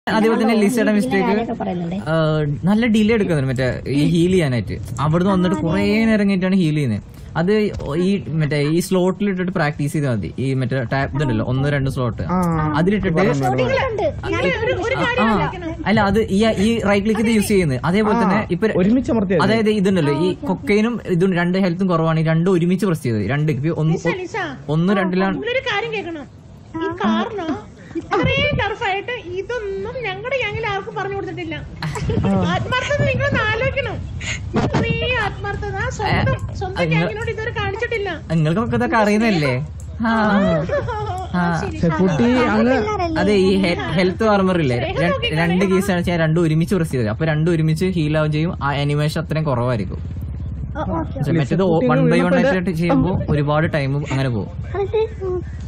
അതേപോലെ തന്നെ ലിസയുടെ മിസ്റ്റേക്ക് കാര്യമൊക്കെ പറയുന്നുണ്ട് നല്ല ഡിലേ എടുക്കുന്നുണ്ട് മറ്റേ ഈ ഹീൽ ചെയ്യാനായിട്ട് അവിടുന്ന് വന്നിട്ട് കുറേ നേരം കഴിഞ്ഞിട്ടാണ് ഹീൽ ചെയ്യുന്നത് അത് ഈ മറ്റേ ഈ സ്ലോട്ടിൽ ഇട്ടിട്ട് പ്രാക്ടീസ് ചെയ്താൽ മതി ഈ മറ്റേ ടാപ്പ് ഇതുണ്ടല്ലോ ഒന്ന് രണ്ട് സ്ലോട്ട് അതിലിട്ടിട്ട് ആ അല്ല അത് ഈ ഈ റൈറ്റ് ക്ലിക്ക് ഇത് യൂസ് ചെയ്യുന്നത് അതേപോലെ തന്നെ ഇപ്പൊ ഒരുമിച്ച് അമർത്തിയാൽ അതായത് ഇതുണ്ടല്ലോ ഈ കൊക്കൈനും ഇതും രണ്ട് ഹെൽത്തും കുറവാണ് ഈ രണ്ടും ഒരുമിച്ച് പ്രസ് ചെയ്തത് രണ്ട് ഇപ്പൊ ഒന്ന് ലിസ ഒന്ന് രണ്ടിലാണ് നിങ്ങളൊരു കാര്യം കേൾക്കണം ഈ കാറിനോ ഇത്രയും ടർഫായിട്ട് ഇതൊന്നും ഞങ്ങളുടെ ഗ്യാങ്ങിൽ ആർക്കും പറഞ്ഞു കൊടുത്തിട്ടില്ല ആത്മാർത്ഥത നിങ്ങളൊന്ന് ആലോചിക്കണം ഇത്രയും ആത്മാർത്ഥത സ്വന്തം സ്വന്തം ഗ്യാങ്ങിനോട് ഇതുവരെ കാണിച്ചിട്ടില്ല നിങ്ങൾക്കൊക്കെ ഇതൊക്കെ അറിയുന്നല്ലേ ആ ആ കുട്ടി അങ്ങ് അതെ ഈ ഹെൽത്ത് ആർമർ ഇല്ലേ ര- രണ്ട് കേസാണ് വെച്ചാൽ രണ്ടും ഒരുമിച്ച് പ്രസ് ചെയ്തത് അപ്പൊ രണ്ടും ഒരുമിച്ച് ഹീൽ ആവുകയും ചെയ്യും ആ അനിമേഷൻ അത്രയും കുറവായിരിക്കും പക്ഷെ മറ്റേത് വൺ ബൈ വൺ ആയിട്ട് ചെയ്യുമ്പോൾ ഒരുപാട് ടൈം അങ്ങനെ പോകും അത്